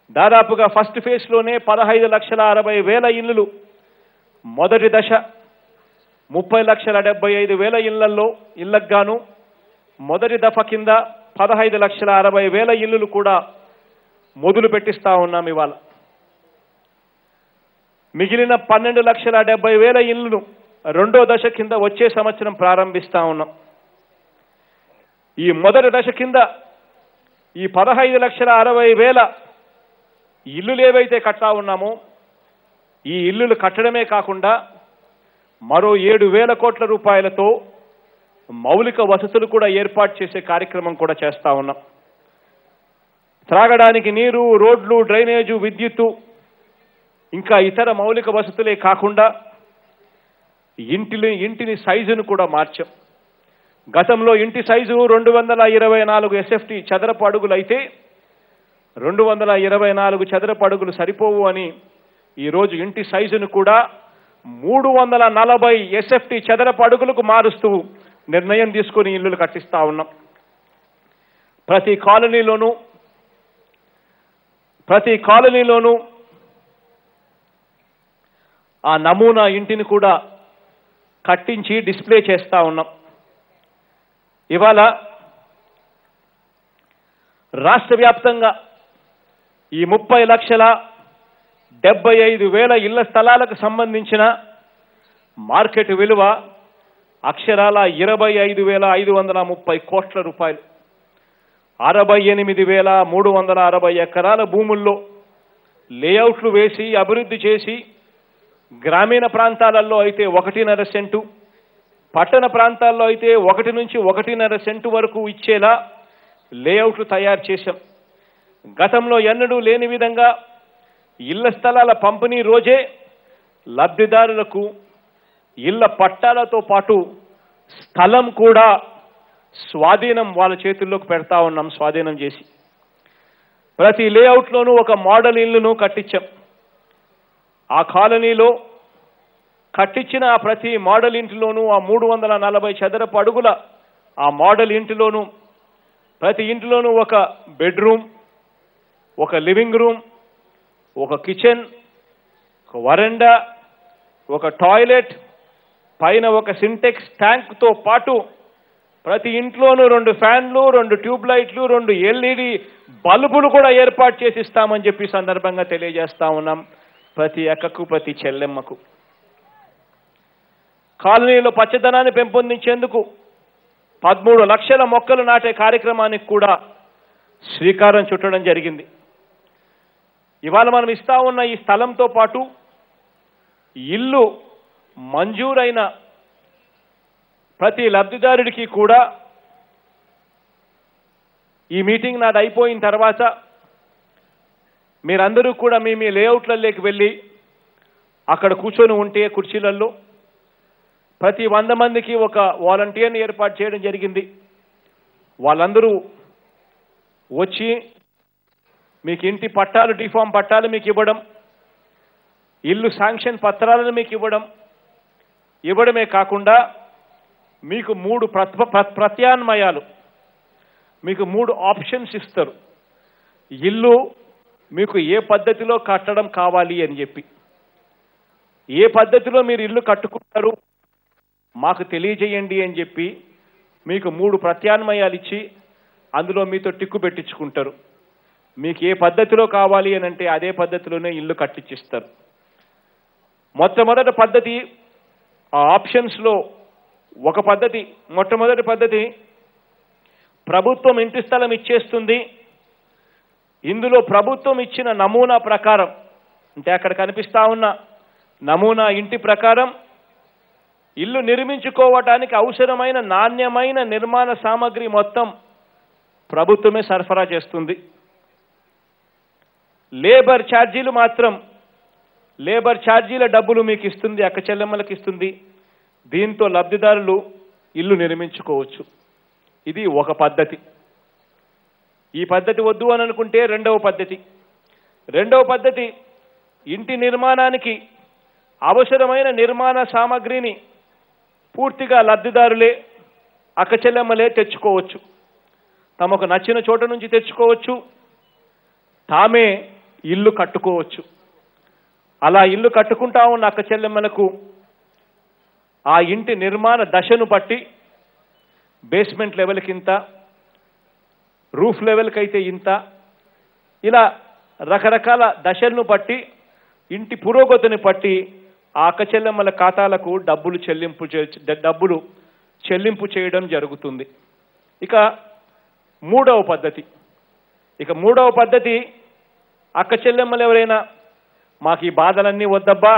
దాదాపుగా ఫస్ట్ ఫేజ్లోనే పదహైదు లక్షల అరవై వేల ఇళ్ళు మొదటి దశ ముప్పై లక్షల డెబ్బై ఐదు వేల ఇళ్లలో ఇళ్లకు గాను మొదటి దఫ కింద పదహైదు లక్షల అరవై వేల ఇళ్ళు కూడా మొదలు పెట్టిస్తా ఉన్నాం ఇవాళ మిగిలిన పన్నెండు లక్షల డెబ్బై వేల ఇళ్లను రెండో దశ కింద వచ్చే సంవత్సరం ప్రారంభిస్తా ఉన్నాం ఈ మొదటి దశ కింద ఈ పదహైదు లక్షల అరవై వేల ఇల్లులు ఏవైతే కట్టా ఉన్నామో ఈ ఇల్లులు కట్టడమే కాకుండా మరో ఏడు వేల కోట్ల రూపాయలతో మౌలిక వసతులు కూడా ఏర్పాటు చేసే కార్యక్రమం కూడా చేస్తా ఉన్నాం త్రాగడానికి నీరు రోడ్లు డ్రైనేజు విద్యుత్తు ఇంకా ఇతర మౌలిక వసతులే కాకుండా ఇంటిని ఇంటిని సైజును కూడా మార్చాం గతంలో ఇంటి సైజు రెండు వందల ఇరవై నాలుగు ఎస్ఎఫ్టి చదరపు అడుగులు అయితే రెండు వందల ఇరవై నాలుగు చదరపు అడుగులు సరిపోవు అని ఈరోజు ఇంటి సైజును కూడా మూడు వందల నలభై ఎస్ఎఫ్టి చదరపు అడుగులకు మారుస్తూ నిర్ణయం తీసుకుని ఇల్లులు కట్టిస్తా ఉన్నాం ప్రతి కాలనీలోనూ ప్రతి కాలనీలోనూ ఆ నమూనా ఇంటిని కూడా కట్టించి డిస్ప్లే చేస్తా ఉన్నాం ఇవాళ రాష్ట్ర వ్యాప్తంగా ఈ ముప్పై లక్షల డెబ్బై ఐదు వేల ఇళ్ల స్థలాలకు సంబంధించిన మార్కెట్ విలువ అక్షరాల ఇరవై ఐదు వేల ఐదు వందల ముప్పై కోట్ల రూపాయలు అరవై ఎనిమిది వేల మూడు వందల అరవై ఎకరాల భూముల్లో లేఅవుట్లు వేసి అభివృద్ధి చేసి గ్రామీణ ప్రాంతాలలో అయితే ఒకటిన్నర సెంటు పట్టణ ప్రాంతాల్లో అయితే ఒకటి నుంచి ఒకటిన్నర సెంటు వరకు ఇచ్చేలా లేఅవుట్లు తయారు చేశాం గతంలో ఎన్నడూ లేని విధంగా ఇళ్ల స్థలాల పంపిణీ రోజే లబ్ధిదారులకు ఇళ్ల పట్టాలతో పాటు స్థలం కూడా స్వాధీనం వాళ్ళ చేతుల్లోకి పెడతా ఉన్నాం స్వాధీనం చేసి ప్రతి లేఅవుట్లోనూ ఒక మోడల్ ఇల్లును కట్టించాం ఆ కాలనీలో కట్టించిన ఆ ప్రతి మోడల్ ఇంటిలోనూ ఆ మూడు వందల నలభై చదరపు అడుగుల ఆ మోడల్ ఇంటిలోనూ ప్రతి ఇంటిలోనూ ఒక బెడ్రూమ్ ఒక లివింగ్ రూమ్ ఒక కిచెన్ ఒక వరండా ఒక టాయిలెట్ పైన ఒక సింటెక్స్ ట్యాంక్తో పాటు ప్రతి ఇంట్లోనూ రెండు ఫ్యాన్లు రెండు ట్యూబ్ లైట్లు రెండు ఎల్ఈడి బల్బులు కూడా ఏర్పాటు చేసి ఇస్తామని చెప్పి ఈ సందర్భంగా తెలియజేస్తా ఉన్నాం ప్రతి అక్కకు ప్రతి చెల్లెమ్మకు కాలనీలో పచ్చదనాన్ని పెంపొందించేందుకు పదమూడు లక్షల మొక్కలు నాటే కార్యక్రమానికి కూడా శ్రీకారం చుట్టడం జరిగింది ఇవాళ మనం ఇస్తా ఉన్న ఈ స్థలంతో పాటు ఇల్లు మంజూరైన ప్రతి లబ్ధిదారుడికి కూడా ఈ మీటింగ్ నాది అయిపోయిన తర్వాత మీరందరూ కూడా మీ మీ లేఅవుట్లలోకి వెళ్ళి అక్కడ కూర్చొని ఉంటే కుర్చీలలో ప్రతి వంద మందికి ఒక వాలంటీర్ని ఏర్పాటు చేయడం జరిగింది వాళ్ళందరూ వచ్చి మీకు ఇంటి పట్టాలు డిఫామ్ పట్టాలు మీకు ఇవ్వడం ఇల్లు శాంక్షన్ పత్రాలను మీకు ఇవ్వడం ఇవ్వడమే కాకుండా మీకు మూడు ప్రత్వ ప్ర- ప్రత్యామ్నాయాలు మీకు మూడు ఆప్షన్స్ ఇస్తారు ఇల్లు మీకు ఏ పద్ధతిలో కట్టడం కావాలి అని చెప్పి ఏ పద్ధతిలో మీరు ఇల్లు కట్టుకుంటారు మాకు తెలియజేయండి అని చెప్పి మీకు మూడు ప్రత్యామ్నాయాలు ఇచ్చి అందులో మీతో టిక్కు పెట్టించుకుంటారు మీకు ఏ పద్ధతిలో కావాలి అని అంటే అదే పద్ధతిలోనే ఇల్లు కట్టించిస్తారు మొట్టమొదటి పద్ధతి ఆ ఆప్షన్స్లో ఒక పద్ధతి మొట్టమొదటి పద్ధతి ప్రభుత్వం ఇంటి స్థలం ఇచ్చేస్తుంది ఇందులో ప్రభుత్వం ఇచ్చిన నమూనా ప్రకారం అంటే అక్కడ కనిపిస్తా ఉన్న నమూనా ఇంటి ప్రకారం ఇల్లు నిర్మించుకోవటానికి అవసరమైన నాణ్యమైన నిర్మాణ సామగ్రి మొత్తం ప్రభుత్వమే సరఫరా చేస్తుంది లేబర్ ఛార్జీలు మాత్రం లేబర్ ఛార్జీల డబ్బులు మీకు ఇస్తుంది అక్క చెల్లెమ్మలకు ఇస్తుంది దీంతో లబ్ధిదారులు ఇల్లు నిర్మించుకోవచ్చు ఇది ఒక పద్ధతి ఈ పద్ధతి వద్దు అని అనుకుంటే రెండవ పద్ధతి రెండవ పద్ధతి ఇంటి నిర్మాణానికి అవసరమైన నిర్మాణ సామగ్రిని పూర్తిగా లబ్ధిదారులే అక్క చెల్లెమ్మలే తెచ్చుకోవచ్చు తమకు నచ్చిన చోట నుంచి తెచ్చుకోవచ్చు తామే ఇల్లు కట్టుకోవచ్చు అలా ఇల్లు కట్టుకుంటా ఉన్న అక్క చెల్లెమ్మలకు ఆ ఇంటి నిర్మాణ దశను బట్టి బేస్మెంట్ లెవెల్కి ఇంత రూఫ్ లెవెల్కి అయితే ఇంత ఇలా రకరకాల దశలను బట్టి ఇంటి పురోగతిని బట్టి ఆ అక్క చెల్లెమ్మల ఖాతాలకు డబ్బులు చెల్లింపు చే- డబ్బులు చెల్లింపు చేయడం జరుగుతుంది ఇక మూడవ పద్ధతి ఇక మూడవ పద్ధతి అక్క చెల్లెమ్మలు ఎవరైనా మాకు ఈ బాధలన్నీ వద్దబ్బా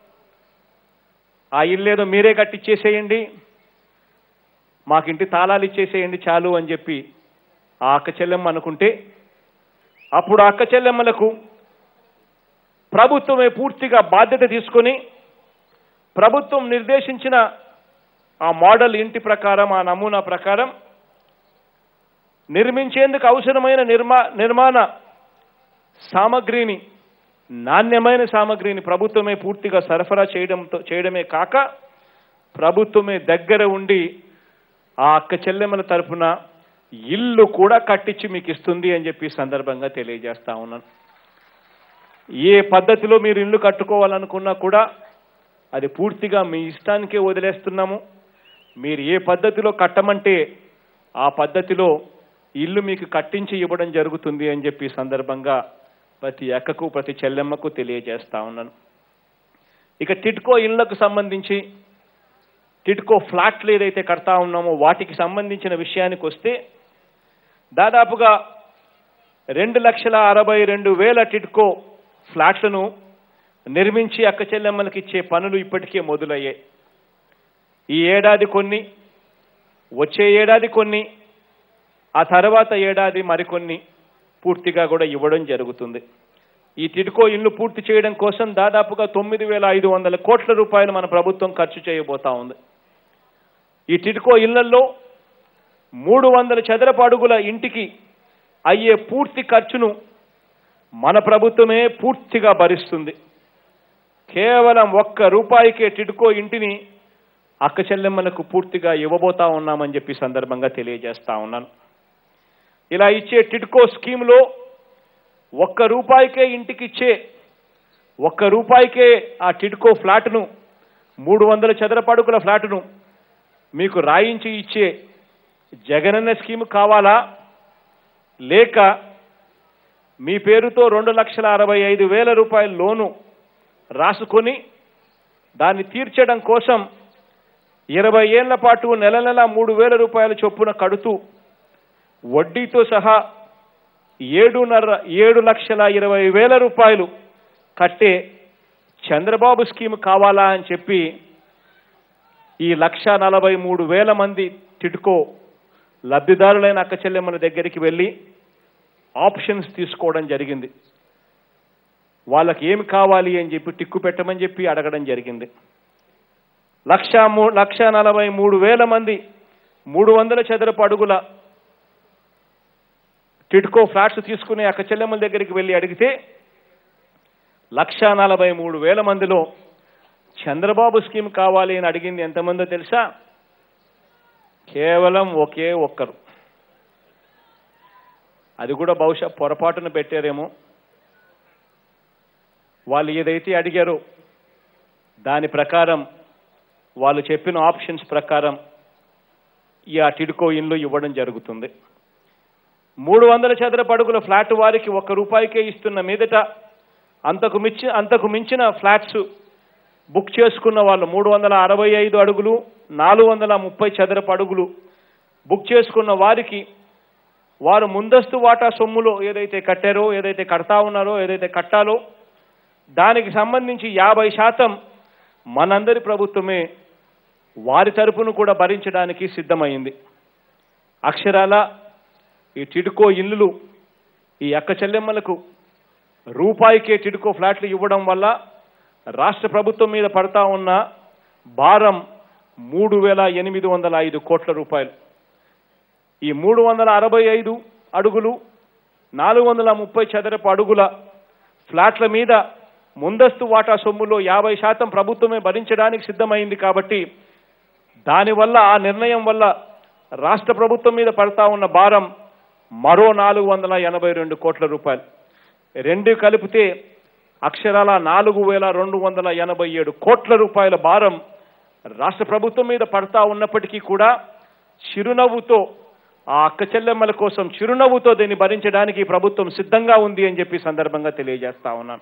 ఆ ఇల్లేదో మీరే కట్టిచ్చేసేయండి మాకింటి తాళాలు ఇచ్చేసేయండి చాలు అని చెప్పి ఆ అక్క చెల్లెమ్మ అనుకుంటే అప్పుడు ఆ అక్క చెల్లెమ్మలకు ప్రభుత్వమే పూర్తిగా బాధ్యత తీసుకొని ప్రభుత్వం నిర్దేశించిన ఆ మోడల్ ఇంటి ప్రకారం ఆ నమూనా ప్రకారం నిర్మించేందుకు అవసరమైన నిర్మా నిర్మాణ సామగ్రిని నాణ్యమైన సామగ్రిని ప్రభుత్వమే పూర్తిగా సరఫరా చేయడంతో చేయడమే కాక ప్రభుత్వమే దగ్గర ఉండి ఆ అక్క చెల్లెమ్మల తరఫున ఇల్లు కూడా కట్టించి మీకు ఇస్తుంది అని చెప్పి ఈ సందర్భంగా తెలియజేస్తా ఉన్నాను ఏ పద్ధతిలో మీరు ఇల్లు కట్టుకోవాలనుకున్నా కూడా అది పూర్తిగా మీ ఇష్టానికే వదిలేస్తున్నాము మీరు ఏ పద్ధతిలో కట్టమంటే ఆ పద్ధతిలో ఇల్లు మీకు కట్టించి ఇవ్వడం జరుగుతుంది అని చెప్పి ఈ సందర్భంగా ప్రతి అక్కకు ప్రతి చెల్లెమ్మకు తెలియజేస్తా ఉన్నాను ఇక టిట్కో ఇళ్లకు సంబంధించి టిట్కో ఫ్లాట్లు ఏదైతే కడతా ఉన్నామో వాటికి సంబంధించిన విషయానికి వస్తే దాదాపుగా రెండు లక్షల అరవై రెండు వేల టిట్కో ఫ్లాట్లను నిర్మించి అక్క చెల్లెమ్మలకు ఇచ్చే పనులు ఇప్పటికే మొదలయ్యాయి ఈ ఏడాది కొన్ని వచ్చే ఏడాది కొన్ని ఆ తర్వాత ఏడాది మరికొన్ని పూర్తిగా కూడా ఇవ్వడం జరుగుతుంది ఈ టిడ్కో ఇల్లు పూర్తి చేయడం కోసం దాదాపుగా తొమ్మిది వేల ఐదు వందల కోట్ల రూపాయలు మన ప్రభుత్వం ఖర్చు చేయబోతా ఉంది ఈ టిడ్కో ఇళ్లలో మూడు వందల చదరపు అడుగుల ఇంటికి అయ్యే పూర్తి ఖర్చును మన ప్రభుత్వమే పూర్తిగా భరిస్తుంది కేవలం ఒక్క రూపాయికే టిడ్కో ఇంటిని అక్క చెల్లెమ్మలకు పూర్తిగా ఇవ్వబోతా ఉన్నామని చెప్పి ఈ సందర్భంగా తెలియజేస్తా ఉన్నాను ఇలా ఇచ్చే టిడ్కో స్కీమ్లో ఒక్క రూపాయికే ఇంటికి ఇచ్చే ఒక్క రూపాయికే ఆ టిడ్కో ఫ్లాట్ను మూడు వందల చదరపడుగుల ఫ్లాట్ను మీకు రాయించి ఇచ్చే జగనన్న స్కీమ్ కావాలా లేక మీ పేరుతో రెండు లక్షల అరవై ఐదు వేల రూపాయల లోను రాసుకొని దాన్ని తీర్చడం కోసం ఇరవై ఏళ్ల పాటు నెల నెల మూడు వేల రూపాయల చొప్పున కడుతూ వడ్డీతో సహా ఏడున్నర ఏడు లక్షల ఇరవై వేల రూపాయలు కట్టే చంద్రబాబు స్కీమ్ కావాలా అని చెప్పి ఈ లక్ష నలభై మూడు వేల మంది టిడ్కో లబ్ధిదారులైన అక్క చెల్లెమ్మల దగ్గరికి వెళ్ళి ఆప్షన్స్ తీసుకోవడం జరిగింది వాళ్ళకి ఏమి కావాలి అని చెప్పి టిక్కు పెట్టమని చెప్పి అడగడం జరిగింది లక్ష మూ లక్ష నలభై మూడు వేల మంది మూడు వందల చదరపు అడుగుల టిడ్కో ఫ్లాట్స్ తీసుకునే అక్క చెల్లెమ్మల దగ్గరికి వెళ్ళి అడిగితే లక్ష నలభై మూడు వేల మందిలో చంద్రబాబు స్కీమ్ కావాలి అని అడిగింది ఎంతమందో తెలుసా కేవలం ఒకే ఒక్కరు అది కూడా బహుశా పొరపాటున పెట్టారేమో వాళ్ళు ఏదైతే అడిగారో దాని ప్రకారం వాళ్ళు చెప్పిన ఆప్షన్స్ ప్రకారం ఈ ఆ టిడ్కో ఇన్లు ఇవ్వడం జరుగుతుంది మూడు వందల చదరపు అడుగుల ఫ్లాట్ వారికి ఒక్క రూపాయికే ఇస్తున్న మీదట అంతకు మించి అంతకు మించిన ఫ్లాట్స్ బుక్ చేసుకున్న వాళ్ళు మూడు వందల అరవై ఐదు అడుగులు నాలుగు వందల ముప్పై చదరపు అడుగులు బుక్ చేసుకున్న వారికి వారు ముందస్తు వాటా సొమ్ములో ఏదైతే కట్టారో ఏదైతే కడతా ఉన్నారో ఏదైతే కట్టాలో దానికి సంబంధించి యాభై శాతం మనందరి ప్రభుత్వమే వారి తరపును కూడా భరించడానికి సిద్ధమైంది అక్షరాల ఈ టిడ్కో ఇల్లులు ఈ అక్క చెల్లెమ్మలకు రూపాయికే టిడ్కో ఫ్లాట్లు ఇవ్వడం వల్ల రాష్ట్ర ప్రభుత్వం మీద పడతా ఉన్న భారం మూడు వేల ఎనిమిది వందల ఐదు కోట్ల రూపాయలు ఈ మూడు వందల అరవై ఐదు అడుగులు నాలుగు వందల ముప్పై చదరపు అడుగుల ఫ్లాట్ల మీద ముందస్తు వాటా సొమ్ములో యాభై శాతం ప్రభుత్వమే భరించడానికి సిద్ధమైంది కాబట్టి దానివల్ల ఆ నిర్ణయం వల్ల రాష్ట్ర ప్రభుత్వం మీద పడతా ఉన్న భారం మరో నాలుగు వందల ఎనభై రెండు కోట్ల రూపాయలు రెండు కలిపితే అక్షరాల నాలుగు వేల రెండు వందల ఎనభై ఏడు కోట్ల రూపాయల భారం రాష్ట్ర ప్రభుత్వం మీద పడతా ఉన్నప్పటికీ కూడా చిరునవ్వుతో ఆ అక్క చెల్లెమ్మల కోసం చిరునవ్వుతో దీన్ని భరించడానికి ఈ ప్రభుత్వం సిద్ధంగా ఉంది అని చెప్పి సందర్భంగా తెలియజేస్తా ఉన్నాను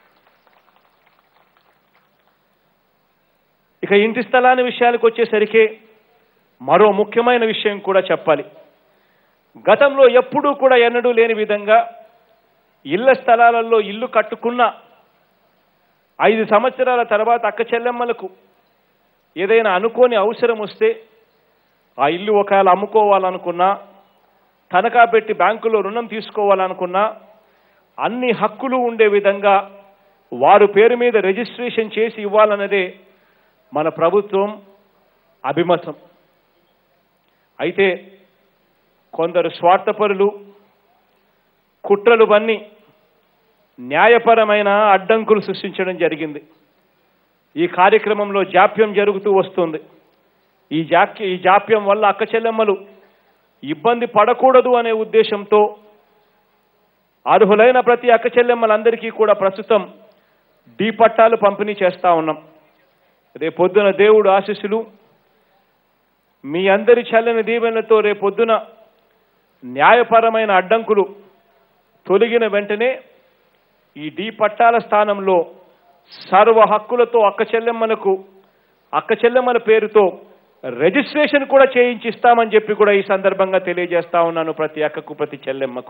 ఇక ఇంటి స్థలాన్ని విషయానికి వచ్చేసరికి మరో ముఖ్యమైన విషయం కూడా చెప్పాలి గతంలో ఎప్పుడూ కూడా ఎన్నడూ లేని విధంగా ఇళ్ల స్థలాలలో ఇల్లు కట్టుకున్న ఐదు సంవత్సరాల తర్వాత అక్క చెల్లెమ్మలకు ఏదైనా అనుకోని అవసరం వస్తే ఆ ఇల్లు ఒకవేళ అమ్ముకోవాలనుకున్నా తనఖా పెట్టి బ్యాంకులో రుణం తీసుకోవాలనుకున్నా అన్ని హక్కులు ఉండే విధంగా వారు పేరు మీద రిజిస్ట్రేషన్ చేసి ఇవ్వాలన్నదే మన ప్రభుత్వం అభిమతం అయితే కొందరు స్వార్థపరులు కుట్రలు బన్ని న్యాయపరమైన అడ్డంకులు సృష్టించడం జరిగింది ఈ కార్యక్రమంలో జాప్యం జరుగుతూ వస్తుంది ఈ జాప్య ఈ జాప్యం వల్ల అక్క చెల్లెమ్మలు ఇబ్బంది పడకూడదు అనే ఉద్దేశంతో అర్హులైన ప్రతి అక్క చెల్లెమ్మలందరికీ కూడా ప్రస్తుతం డీ పట్టాలు పంపిణీ చేస్తా ఉన్నాం రేపొద్దున దేవుడు ఆశీస్సులు మీ అందరి చల్లని దీవెనలతో రేపొద్దున న్యాయపరమైన అడ్డంకులు తొలగిన వెంటనే ఈ డీ పట్టాల స్థానంలో సర్వ హక్కులతో అక్క చెల్లెమ్మలకు అక్క చెల్లెమ్మల పేరుతో రిజిస్ట్రేషన్ కూడా చేయించిస్తామని చెప్పి కూడా ఈ సందర్భంగా తెలియజేస్తా ఉన్నాను ప్రతి అక్కకు ప్రతి చెల్లెమ్మకు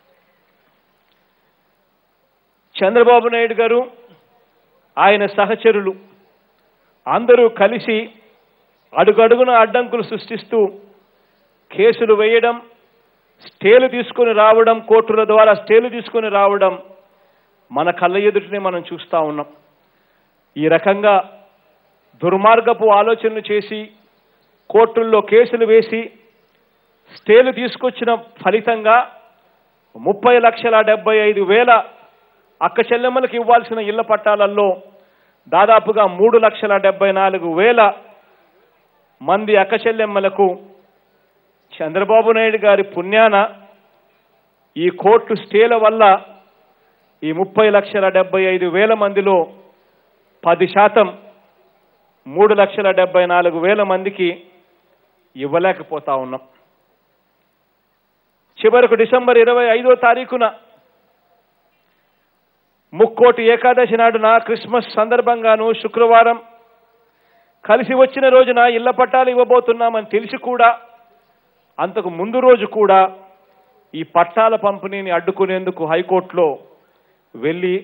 చంద్రబాబు నాయుడు గారు ఆయన సహచరులు అందరూ కలిసి అడుగడుగున అడ్డంకులు సృష్టిస్తూ కేసులు వేయడం స్టేలు తీసుకొని రావడం కోర్టుల ద్వారా స్టేలు తీసుకొని రావడం మన కళ్ళ ఎదుటినే మనం చూస్తా ఉన్నాం ఈ రకంగా దుర్మార్గపు ఆలోచనలు చేసి కోర్టుల్లో కేసులు వేసి స్టేలు తీసుకొచ్చిన ఫలితంగా ముప్పై లక్షల డెబ్బై ఐదు వేల అక్క చెల్లెమ్మలకు ఇవ్వాల్సిన ఇళ్ల పట్టాలలో దాదాపుగా మూడు లక్షల డెబ్బై నాలుగు వేల మంది అక్క చెల్లెమ్మలకు చంద్రబాబు నాయుడు గారి పుణ్యాన ఈ కోర్టు స్టేల వల్ల ఈ ముప్పై లక్షల డెబ్బై ఐదు వేల మందిలో పది శాతం మూడు లక్షల డెబ్బై నాలుగు వేల మందికి ఇవ్వలేకపోతా ఉన్నాం చివరకు డిసెంబర్ ఇరవై ఐదో తారీఖున ముక్కోటి ఏకాదశి నాడున క్రిస్మస్ సందర్భంగాను శుక్రవారం కలిసి వచ్చిన రోజున ఇళ్ల పట్టాలు ఇవ్వబోతున్నామని తెలిసి కూడా అంతకు ముందు రోజు కూడా ఈ పట్టాల పంపిణీని అడ్డుకునేందుకు హైకోర్టులో వెళ్ళి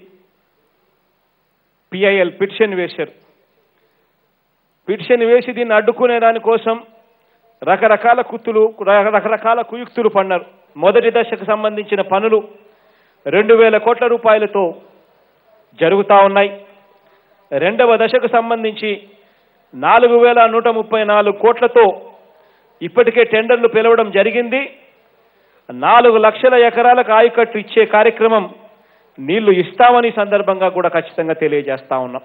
పిఐఎల్ పిటిషన్ వేశారు పిటిషన్ వేసి దీన్ని అడ్డుకునే దానికోసం రకరకాల కుత్తులు రకరకాల కుయుక్తులు పన్నారు మొదటి దశకు సంబంధించిన పనులు రెండు వేల కోట్ల రూపాయలతో జరుగుతూ ఉన్నాయి రెండవ దశకు సంబంధించి నాలుగు వేల నూట ముప్పై నాలుగు కోట్లతో ఇప్పటికే టెండర్లు పిలవడం జరిగింది నాలుగు లక్షల ఎకరాలకు ఆయకట్టు ఇచ్చే కార్యక్రమం నీళ్లు ఇస్తామని సందర్భంగా కూడా ఖచ్చితంగా తెలియజేస్తా ఉన్నాం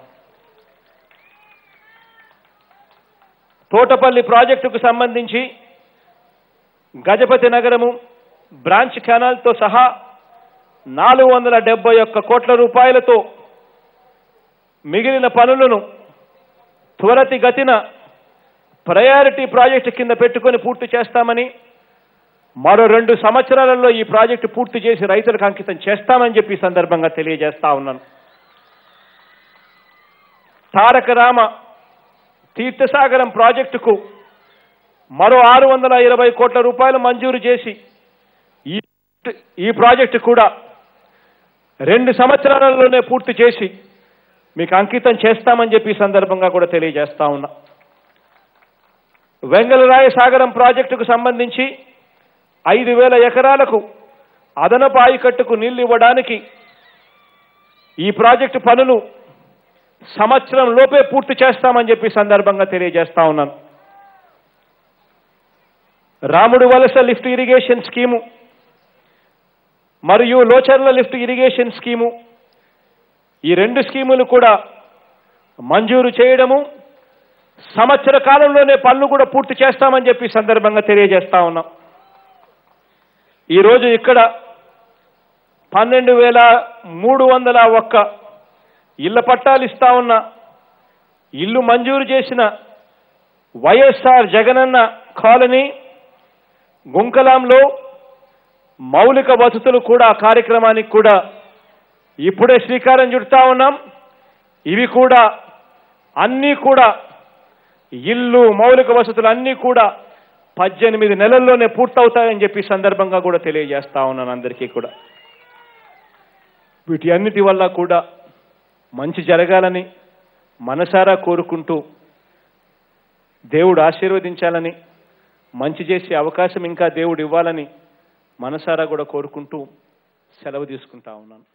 తోటపల్లి ప్రాజెక్టుకు సంబంధించి గజపతి నగరము బ్రాంచ్ కెనాల్తో సహా నాలుగు వందల డెబ్బై ఒక్క కోట్ల రూపాయలతో మిగిలిన పనులను త్వరతిగతిన ప్రయారిటీ ప్రాజెక్టు కింద పెట్టుకొని పూర్తి చేస్తామని మరో రెండు సంవత్సరాలలో ఈ ప్రాజెక్టు పూర్తి చేసి రైతులకు అంకితం చేస్తామని చెప్పి ఈ సందర్భంగా తెలియజేస్తా ఉన్నాను తారక రామ తీర్థసాగరం ప్రాజెక్టుకు మరో ఆరు వందల ఇరవై కోట్ల రూపాయలు మంజూరు చేసి ఈ ఈ ప్రాజెక్టు కూడా రెండు సంవత్సరాలలోనే పూర్తి చేసి మీకు అంకితం చేస్తామని చెప్పి ఈ సందర్భంగా కూడా తెలియజేస్తా ఉన్నా వెంగళరాయ సాగరం ప్రాజెక్టుకు సంబంధించి ఐదు వేల ఎకరాలకు అదనపు ఆయకట్టుకు నీళ్లు ఇవ్వడానికి ఈ ప్రాజెక్టు పనులు సంవత్సరం లోపే పూర్తి చేస్తామని చెప్పి సందర్భంగా తెలియజేస్తా ఉన్నాను రాముడు వలస లిఫ్ట్ ఇరిగేషన్ స్కీము మరియు లోచర్ల లిఫ్ట్ ఇరిగేషన్ స్కీము ఈ రెండు స్కీములు కూడా మంజూరు చేయడము సంవత్సర కాలంలోనే పనులు కూడా పూర్తి చేస్తామని చెప్పి సందర్భంగా తెలియజేస్తా ఉన్నాం ఈరోజు ఇక్కడ పన్నెండు వేల మూడు వందల ఒక్క ఇళ్ల పట్టాలు ఇస్తా ఉన్న ఇల్లు మంజూరు చేసిన వైఎస్ఆర్ జగనన్న కాలనీ గుంకలాంలో మౌలిక వసతులు కూడా ఆ కార్యక్రమానికి కూడా ఇప్పుడే శ్రీకారం చుడతా ఉన్నాం ఇవి కూడా అన్నీ కూడా ఇల్లు మౌలిక వసతులు అన్నీ కూడా పద్దెనిమిది నెలల్లోనే పూర్తవుతాయని చెప్పి ఈ సందర్భంగా కూడా తెలియజేస్తా ఉన్నాను అందరికీ కూడా వీటి అన్నిటి వల్ల కూడా మంచి జరగాలని మనసారా కోరుకుంటూ దేవుడు ఆశీర్వదించాలని మంచి చేసే అవకాశం ఇంకా దేవుడు ఇవ్వాలని మనసారా కూడా కోరుకుంటూ సెలవు తీసుకుంటా ఉన్నాను